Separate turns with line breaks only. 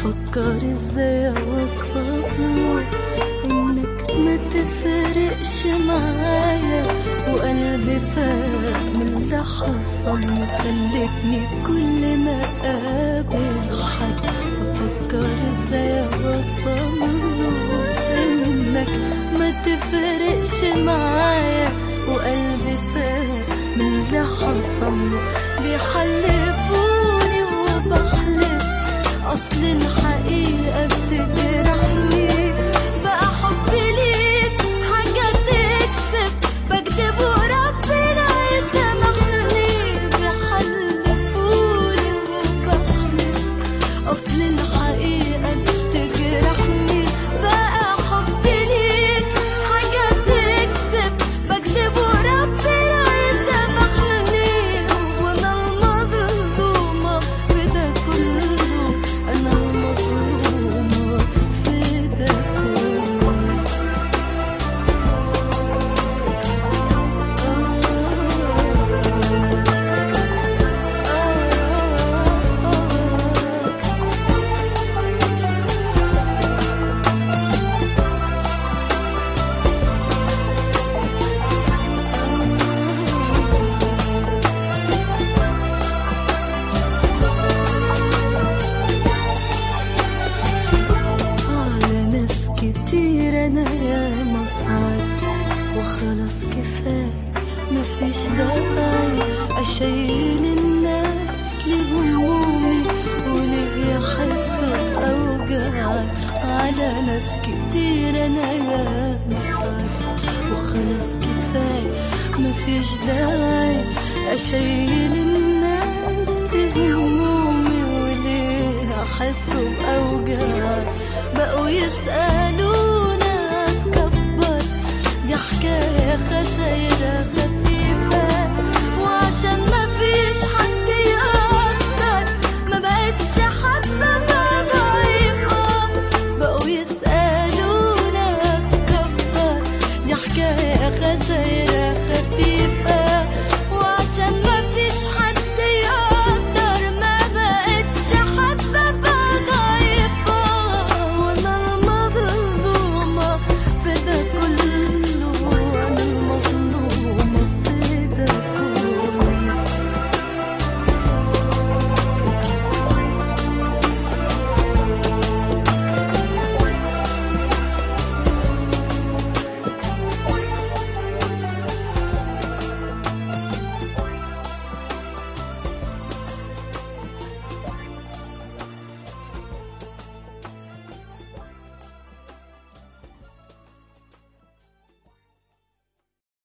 بفكر ازاي اوصله انك ما تفرقش معايا وقلبي فاق من اللي حصل خلتني كل ما اقابل حد بفكر ازاي اوصله انك ما تفرقش معايا وقلبي فاق من اللي حصل بيحلفوني وبحلف اصل الحقيقه بتجرحني بقى حبي ليك حاجه تكسب بكذب وربنا يسامحني بيحلفوني وبحلف اصل الحقيقه بتجرحني بقى حبي ليك حاجه تكسب بكذب وربنا يسامحني وانا المظلومه في ده كله انا المظلومه في ده كله على ناس كتير انا يا مصعد وخلاص كفاية مفيش داعي اشيل الناس لهمومي وليه يحسوا بأوجاعي على ناس كتير انا يا مصعد وخلاص كفاية مفيش داعي اشيل الناس لهمومي وليه احسوا بأوجاعي بقوا يسألونا اتكبر دي حكاية خسايرة خفيفة وعشان ما فيش حد يقدر ما بقتش حابة بقى ضعيفة بقوا يسألونا اتكبر دي حكاية خسايرة